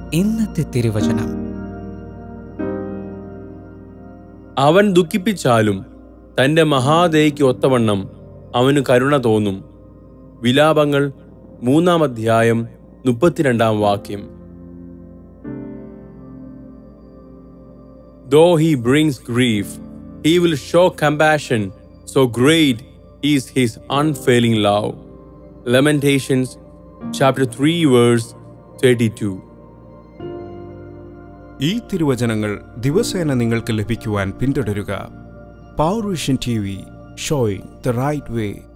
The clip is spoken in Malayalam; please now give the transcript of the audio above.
ഇന്നത്തെ തിരുവചനം അവൻ ദുഃഖിപ്പിച്ചാലും തന്റെ മഹാദയയ്ക്ക് ഒത്തവണ്ണം അവന് കരുണ തോന്നും വിലാപങ്ങൾ മൂന്നാം അധ്യായം മുപ്പത്തിരണ്ടാം വാക്യം Though he brings grief, he will show compassion, so great is his unfailing love. Lamentations chapter 3 verse 32. ഈ തിരുവചനങ്ങൾ ദിവസേന നിങ്ങൾക്ക് ലഭിക്കുവാൻ പിന്തുടരുക Power Vision T V showing the right way